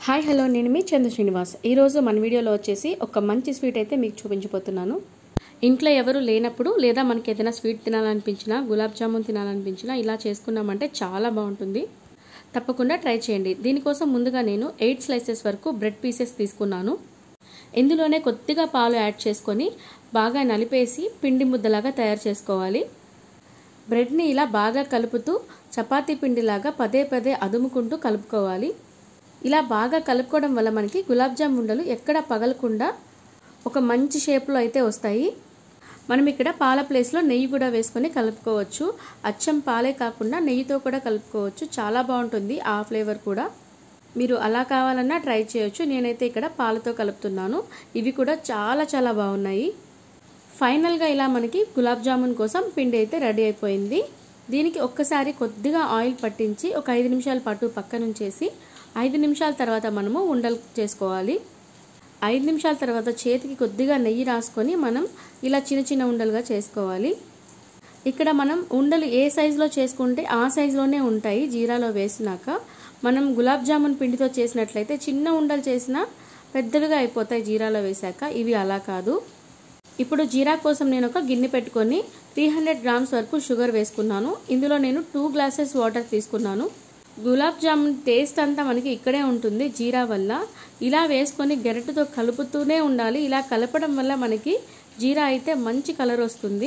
hi hello నేను మీ చంద్ర శ్రీనివాస్ ఈరోజు మన వీడియోలో వచ్చేసి ఒక మంచి స్వీట్ అయితే మీకు చూపించబోతున్నాను ఇంట్లో ఎవరు లేనప్పుడు లేదా మనకి ఏదైనా స్వీట్ తినాలనిపించినా గులాబ్ జామున్ తినాలనిపించినా ఇలా చేసుకున్నామంటే చాలా బాగుంటుంది తప్పకుండా ట్రై చేయండి దీనికోసం ముందుగా నేను ఎయిట్ స్లైసెస్ వరకు బ్రెడ్ పీసెస్ తీసుకున్నాను ఇందులోనే కొద్దిగా పాలు యాడ్ చేసుకొని బాగా నలిపేసి పిండి ముద్దలాగా తయారు చేసుకోవాలి బ్రెడ్ని ఇలా బాగా కలుపుతూ చపాతీ పిండిలాగా పదే పదే అదుముకుంటూ కలుపుకోవాలి ఇలా బాగా కలుపుకోవడం వల్ల మనకి గులాబ్ జామ్ ఉండలు ఎక్కడ పగలకుండా ఒక మంచి షేప్లో అయితే వస్తాయి మనం ఇక్కడ పాల ప్లేస్లో నెయ్యి కూడా వేసుకొని కలుపుకోవచ్చు అచ్చం పాలే కాకుండా నెయ్యితో కూడా కలుపుకోవచ్చు చాలా బాగుంటుంది ఆ ఫ్లేవర్ కూడా మీరు అలా కావాలన్నా ట్రై చేయొచ్చు నేనైతే ఇక్కడ పాలతో కలుపుతున్నాను ఇవి కూడా చాలా చాలా బాగున్నాయి ఫైనల్గా ఇలా మనకి గులాబ్ జామున్ కోసం పిండి అయితే రెడీ అయిపోయింది దీనికి ఒక్కసారి కొద్దిగా ఆయిల్ పట్టించి ఒక ఐదు నిమిషాల పాటు పక్కనుంచేసి ఐదు నిమిషాల తర్వాత మనము ఉండలు చేసుకోవాలి ఐదు నిమిషాల తర్వాత చేతికి కొద్దిగా నెయ్యి రాసుకొని మనం ఇలా చిన్న చిన్న ఉండలుగా చేసుకోవాలి ఇక్కడ మనం ఉండలు ఏ సైజులో చేసుకుంటే ఆ సైజులోనే ఉంటాయి జీరాలో వేసినాక మనం గులాబ్ జామున్ పిండితో చేసినట్లయితే చిన్న ఉండలు చేసినా పెద్దవిగా అయిపోతాయి జీరాలో వేశాక ఇవి అలా కాదు ఇప్పుడు జీరా కోసం నేను ఒక గిన్నె పెట్టుకొని త్రీ హండ్రెడ్ గ్రామ్స్ వరకు షుగర్ వేసుకున్నాను ఇందులో నేను టూ గ్లాసెస్ వాటర్ తీసుకున్నాను గులాబ్ జామున్ టేస్ట్ అంతా మనకి ఇక్కడే ఉంటుంది జీరా వల్ల ఇలా వేసుకొని గెరటితో కలుపుతూనే ఉండాలి ఇలా కలపడం వల్ల మనకి జీరా అయితే మంచి కలర్ వస్తుంది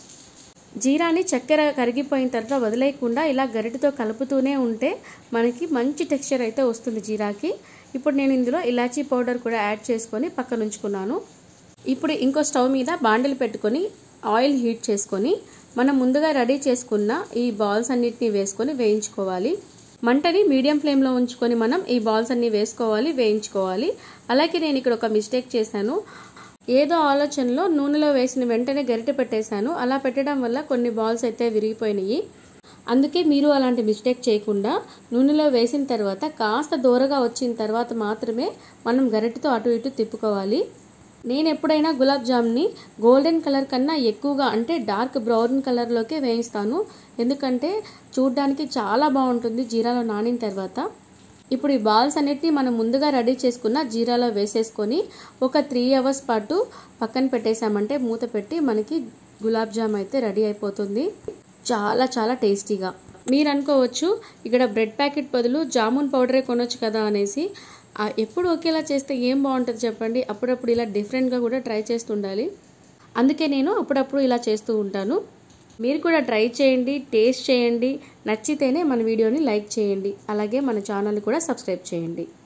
జీరాని చక్కెర కరిగిపోయిన తర్వాత వదిలేయకుండా ఇలా గరిటతో కలుపుతూనే ఉంటే మనకి మంచి టెక్స్చర్ అయితే వస్తుంది జీరాకి ఇప్పుడు నేను ఇందులో ఇలాచీ పౌడర్ కూడా యాడ్ చేసుకొని పక్కన ఉంచుకున్నాను ఇప్పుడు ఇంకో స్టవ్ మీద బాండిల్ పెట్టుకొని ఆయిల్ హీట్ చేసుకొని మనం ముందుగా రెడీ చేసుకున్న ఈ బాల్స్ అన్నిటిని వేసుకొని వేయించుకోవాలి మంటని మీడియం ఫ్లేమ్లో ఉంచుకొని మనం ఈ బాల్స్ అన్ని వేసుకోవాలి వేయించుకోవాలి అలాగే నేను ఇక్కడ ఒక మిస్టేక్ చేశాను ఏదో ఆలోచనలో నూనెలో వేసిన వెంటనే గరిటె పెట్టేశాను అలా పెట్టడం వల్ల కొన్ని బాల్స్ అయితే విరిగిపోయినాయి అందుకే మీరు అలాంటి మిస్టేక్ చేయకుండా నూనెలో వేసిన తర్వాత కాస్త దూరగా వచ్చిన తర్వాత మాత్రమే మనం గరిటెతో అటు ఇటు తిప్పుకోవాలి నేను ఎప్పుడైనా గులాబ్ జామ్ని గోల్డెన్ కలర్ కన్నా ఎక్కువగా అంటే డార్క్ బ్రౌన్ కలర్లోకే వేయిస్తాను ఎందుకంటే చూడ్డానికి చాలా బాగుంటుంది జీరాలో నానిన తర్వాత ఇప్పుడు ఈ బాల్స్ అన్నిటిని మనం ముందుగా రెడీ చేసుకున్న జీరాలో వేసేసుకొని ఒక త్రీ అవర్స్ పాటు పక్కన పెట్టేసామంటే మూత పెట్టి మనకి గులాబ్ జామ్ అయితే రెడీ అయిపోతుంది చాలా చాలా టేస్టీగా మీరు అనుకోవచ్చు ఇక్కడ బ్రెడ్ ప్యాకెట్ బదులు జామున్ పౌడరే కొనొచ్చు కదా అనేసి ఎప్పుడు ఒకేలా చేస్తే ఏం బాగుంటుంది చెప్పండి అప్పుడప్పుడు ఇలా డిఫరెంట్గా కూడా ట్రై చేస్తుండాలి అందుకే నేను అప్పుడప్పుడు ఇలా చేస్తూ ఉంటాను మీరు కూడా ట్రై చేయండి టేస్ట్ చేయండి నచ్చితేనే మన వీడియోని లైక్ చేయండి అలాగే మన ఛానల్ కూడా సబ్స్క్రైబ్ చేయండి